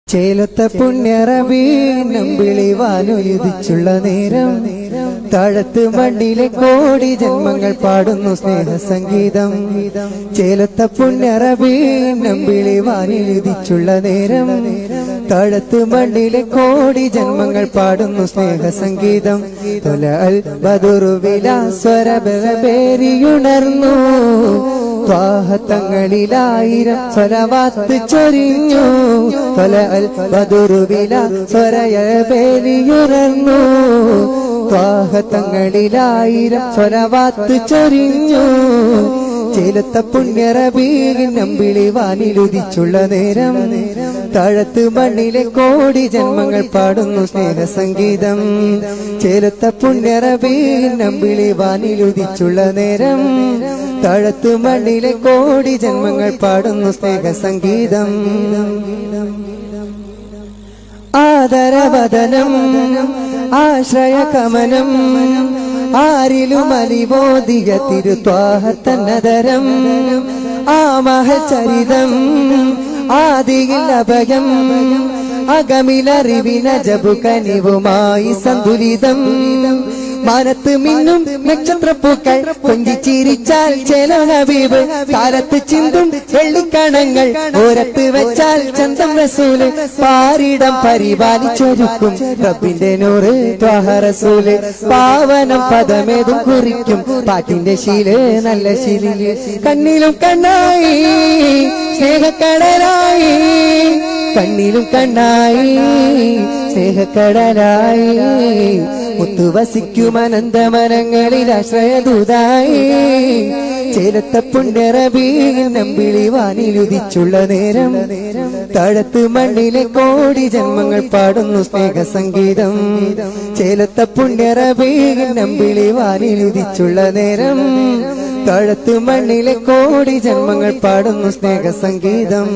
ചേലത്ത പുണ്യറബി നമ്പിളി വാനുയുദിച്ചുള്ള നേരം താഴത്ത് മണ്ണിലെ കോടി ജന്മങ്ങൾ പാടുന്നു സ്നേഹസംഗീതം ചേലത്ത പുണ്യറബി നമ്പിളി വാനുയുദിച്ചുള്ള നേരം താഴത്ത് മണ്ണിലെ കോടി ജന്മങ്ങൾ പാടുന്നു സ്നേഹസംഗീതം തൊല അൽ ബദുറുവിലാസ്വരബേരിയുണർന്നു ത്വാഹത്തങ്ങളിലായിരം സ്വരവാത്ത് ചൊരിഞ്ഞു തൊല അൽ ബദുറുവില സ്വരയബേരിയുണർന്നു ത്വാഹത്തങ്ങളിലായിരം സ്വരവാത്ത് ചൊരിഞ്ഞു ചേലത്ത പുണ്യറബീകിൻ നമ്പിളി വാനിലുദിച്ചുള്ള നേരം താഴത്ത് മണ്ണിലെ കോടി ജന്മങ്ങൾ പാടുന്നു സ്നേഹസംഗീതം ചേലത്ത പുണ്യറബീകിൻ നമ്പിളി വാനിലുദിച്ചുള്ള നേരം താഴത്ത് മണ്ണിലെ കോടി ജന്മങ്ങൾ പാടുന്നു സ്നേഹസംഗീതം ആദരവദനം ആശ്രയകമനം ആരിലും അലിവോദിയ തിരുത്വാഹത്തന്നതരം ആ മഹചരിതം ആദിയിൽ അഭയം അകമിലറിവിന ജബു കനിവുമായി സന്തുലിതം മനത്ത് മിന്നും നക്ഷത്രപ്പൂക്കൾ കൊഞ്ചിച്ചിരിച്ചാൽ ചേല ഹബീബ് കാലത്ത് ചിന്തും വെള്ളിക്കണങ്ങൾ ഓരത്ത് വെച്ചാൽ ചന്തം റസൂല് പാരിടം പരിപാലിച്ചൊരുക്കും റബ്ബിന്റെ നൂറ് ത്വാഹ റസൂല് പാവനം പദമേതും കുറിക്കും പാട്ടിന്റെ ശീല് നല്ല ശീലില് കണ്ണിലും കണ്ണായി സ്നേഹക്കടലായി കണ്ണിലും കണ്ണായി സ്നേഹക്കടലായി മുത്തുവസിക്കും അനന്തമനങ്ങളിൽ ആശ്രയദൂതായി ചേലത്ത പുണ്യറബി നമ്പിളി വാനിലുദിച്ചുള്ള നേരം താഴത്ത് മണ്ണിലെ കോടി ജന്മങ്ങൾ പാടുന്നു സ്നേഹസംഗീതം ചേലത്ത പുണ്യറബി നമ്പിളി വാനിലുദിച്ചുള്ള നേരം താഴത്ത് മണ്ണിലെ കോടി ജന്മങ്ങൾ പാടുന്നു സ്നേഹസംഗീതം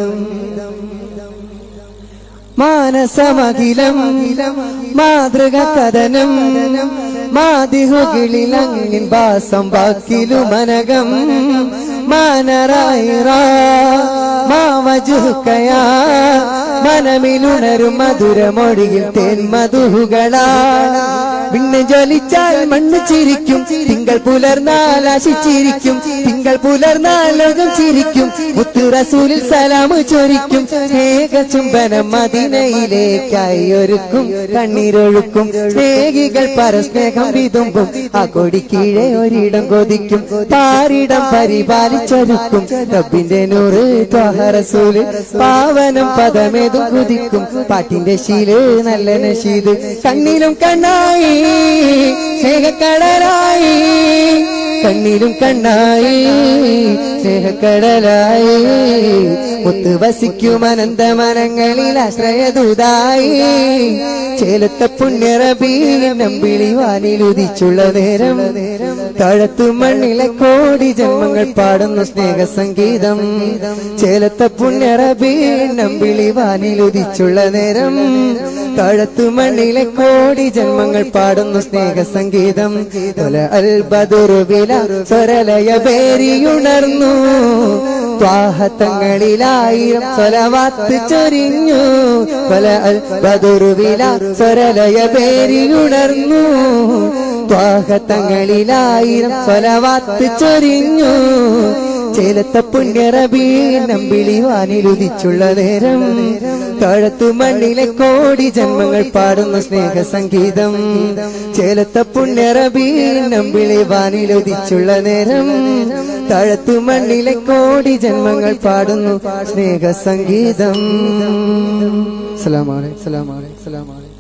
മാനസമഖിലം മാതൃക കഥനം മാതിഹുകിളിലങ്ങിൻ വാസം വാക്കിലു മനകം മാനറായിറ മാവജുക്കയാ മനമിലുണരും മധുരമൊഴിയിൽ തേന്മധുകളാ വിണ്ണ് ജ്വലിച്ചാൽ മണ്ണ് ചിരിക്കും തിങ്കൾ പുലർന്നാൽ ആശിച്ചിരിക്കും തിങ്കൾ പുലർന്നാൽ ലോകം ചിരിക്കും മുത്തു റസൂലിൽ സലാമ് ചൊരിക്കും സ്നേഹ ചുംബനം മദിനയിലേക്കായി ഒരുക്കും കണ്ണീരൊഴുക്കും സ്നേഹികൾ പരസ്നേഹം വിതുമ്പും ആ കൊടി കീഴെ ഒരിടം കൊതിക്കും പാരിടം പരിപാലിച്ചൊരുക്കും റബ്ബിന്റെ നൂറ് ത്വാഹ റസൂല് പാവനം പദമേതും കുതിക്കും പാട്ടിന്റെ ശീല് നല്ല നശീത് കണ്ണിലും കണ്ണായി സ്നേഹക്കടലായി കണ്ണിലും കണ്ണായി സ്നേഹക്കടലായി ഒത്തു വസിക്കും അനന്തമനങ്ങളിൽ ആശ്രയദൂതായി ചേലത്ത പുണ്യറബി നമ്പിളി വാനിലുദിച്ചുള്ള നേരം താഴത്തു മണ്ണിലെ കോടി ജന്മങ്ങൾ പാടുന്നു സ്നേഹസംഗീതം ചേലത്ത പുണ്യറബി നമ്പിളി വാനിലുദിച്ചുള്ള നേരം താഴത്തു മണ്ണിലെ കോടി ജന്മങ്ങൾ പാടുന്നു സ്നേഹസംഗീതം തൊല അൽ ബദുറുവില സ്വരലയ പേരിയുണർന്നു ത്വാഹത്തങ്ങളിലായിരം സ്വലവാത്ത് ചൊരിഞ്ഞു തൊല അൽ ബദുറുവില സ്വരലയ പേരിയുണർന്നു ത്വാഹത്തങ്ങളിലായിരം സ്വലവാത്ത് ചൊരിഞ്ഞു ചേലത്ത പുണ്യറബി നമ്പിളി വാനിലുദിച്ചുള്ള നേരം താഴത്തു മണ്ണിലെ കോടി ജന്മങ്ങൾ പാടുന്ന സ്നേഹസംഗീതം ചേലത്ത പുണ്യറബി നമ്പിളി വാനിലുദിച്ചുള്ള നേരം താഴത്തു മണ്ണിലെ കോടി ജന്മങ്ങൾ പാടുന്നു സ്നേഹസംഗീതം സലാമാലേ സലാമാലേ സലാമാലേ